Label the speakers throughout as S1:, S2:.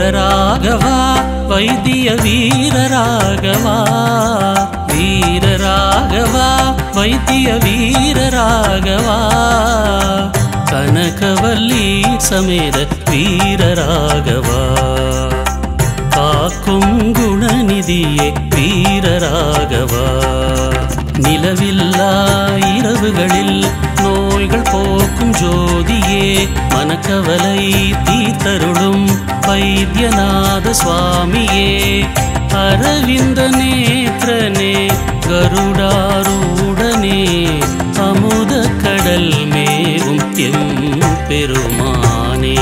S1: வீரராகவா வைத்திய வீரராகவா வீரராகவா வைத்திய வீரராகவா கனகவல்லி சமேத வீரராகவா காக்கும் குணநிதியே வீரராகவா நிலவில்லா இரவுகளில் நோய்கள் போக்கும் ஜோதியே மனக்கவலை தீர்த்தருளும் வைத்தியநாத சுவாமியே அரவிந்த நேத்திரனே கருடாரூடனே அமுத கடல் மேவும் எம் பெருமானே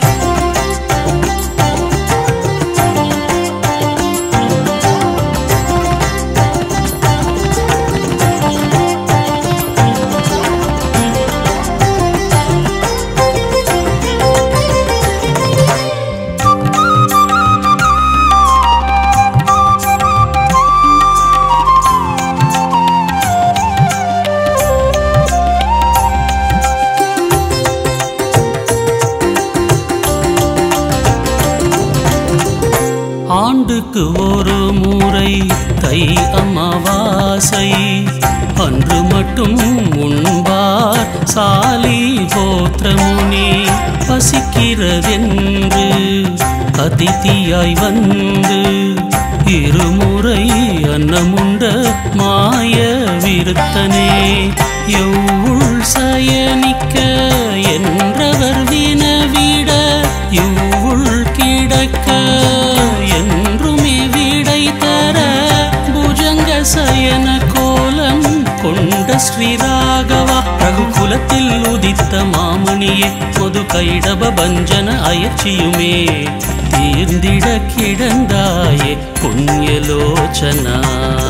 S1: ஆண்டுக்கு ஒரு முறை தை அமாவாசை அன்று மட்டும் உண்பார் சாலி போத்திரமுனி பசிக்கிறதென்று அதிதியாய் வந்து இருமுறை அன்னமுண்ட மாய விருத்தனே எவ்வுள் சயனிக்க என்றவர் வினவிட இவ்வுள் கிடக்க என்றுமே விடை தர புஜங்க சயன கோலம் கொண்ட ஸ்ரீராகவா ரகுகுலத்தில் உதித்த மாமுனியே பொது கைடப பஞ்சன அயற்சியுமே தீர்ந்திட கிடந்தாயே புண்ணியலோச்சனா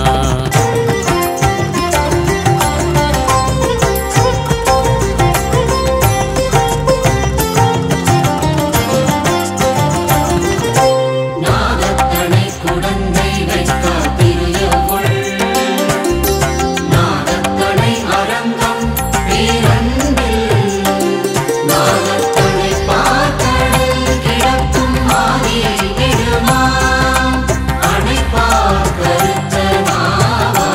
S2: நாகத்தனை குடந்தை வைக்க பிரியவுள் நாகத்தனை அரங்கம் பேரன்பில் நாகத்தனை பார்த்தடல் கிடக்கும் ஆதியை விடுமாம் அணைப்பார் கருத்த நாவா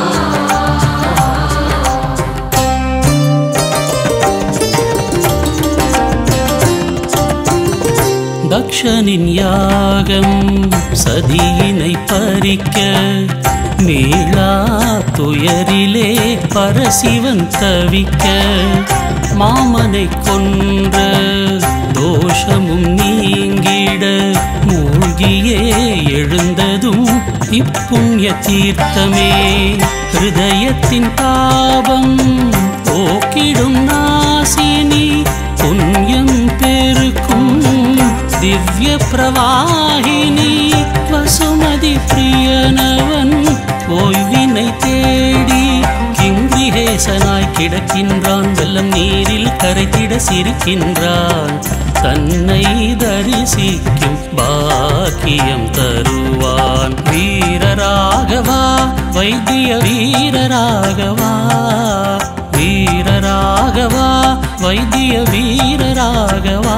S1: தக்ஷனின் யாகம் சதியினை பறிக்க மீளா துயரிலே பரசிவன் தவிக்க மாமனை கொன்ற தோஷமும் நீங்கிட மூழ்கியே எழுந்ததும் இப்புண்ணிய தீர்த்தமே ஹிருதயத்தின் தாபம் போக்கிடும் நாசினி புண்ணியம் பெருக்கும் திவ்ய பிரவாகினி வசுமதி பிரியனவன் ஓய்வினை தேடி கிங்கிரிகேசனாய் கிடக்கின்றான் வெள்ளம் நீரில் கரைத்திட சிரிக்கின்றான் தன்னை தரிசிக்கும் பாக்கியம் தருவான் வீரராகவா வைத்திய வீரராகவா வீரராகவா வைத்திய வீரராகவா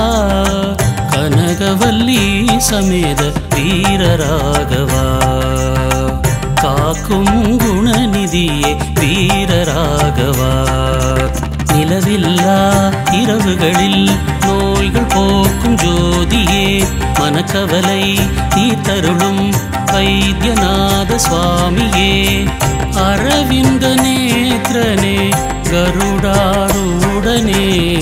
S1: கனகவல்லி சமேத வீரராகவா காக்கும் குணநிதியே வீரராகவா நிலவில்லா இரவுகளில் நோய்கள் போக்கும் ஜோதியே மனக்கவலை தீர்த்தருளும் வைத்தியநாத சுவாமியே அரவிந்த நேத்திரனே கருடாரூடனே